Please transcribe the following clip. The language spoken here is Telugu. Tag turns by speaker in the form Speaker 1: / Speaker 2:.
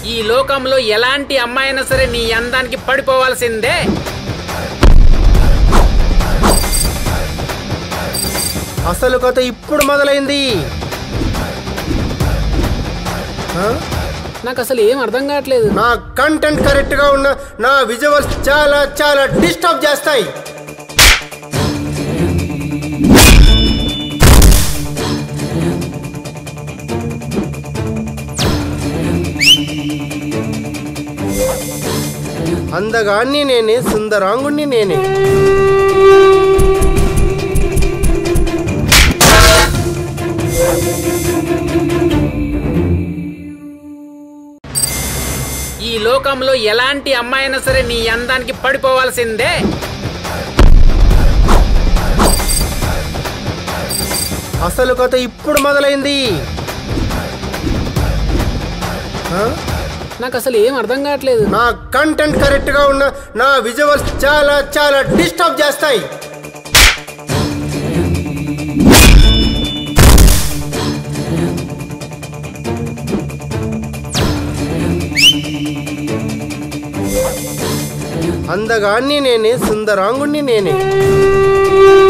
Speaker 1: ఈ లోకంలో ఎలాంటి అమ్మాయినా సరే నీ అందానికి పడిపోవాల్సిందే
Speaker 2: అసలు కథ ఇప్పుడు మొదలైంది ఆ?
Speaker 1: నాకు అసలు ఏం అర్థం కావట్లేదు
Speaker 2: నా కంటెంట్ కరెక్ట్ గా ఉన్న నా విజువల్స్ చాలా చాలా డిస్టర్బ్ చేస్తాయి అందగాన్ని నేనే సుందరాంగుణ్ణి నేనే
Speaker 1: ఈ లోకంలో ఎలాంటి అమ్మాయినా సరే నీ అందానికి పడిపోవాల్సిందే
Speaker 2: అసలు కథ ఇప్పుడు మొదలైంది ఆ?
Speaker 1: నాకు అసలు ఏం అర్థం కావట్లేదు
Speaker 2: నా కంటెంట్ కరెక్ట్ గా ఉన్న నా విజువల్స్ చాలా చాలా డిస్టర్బ్ చేస్తాయి అందగాన్ని నేనే సుందరాంగుణ్ణి నేనే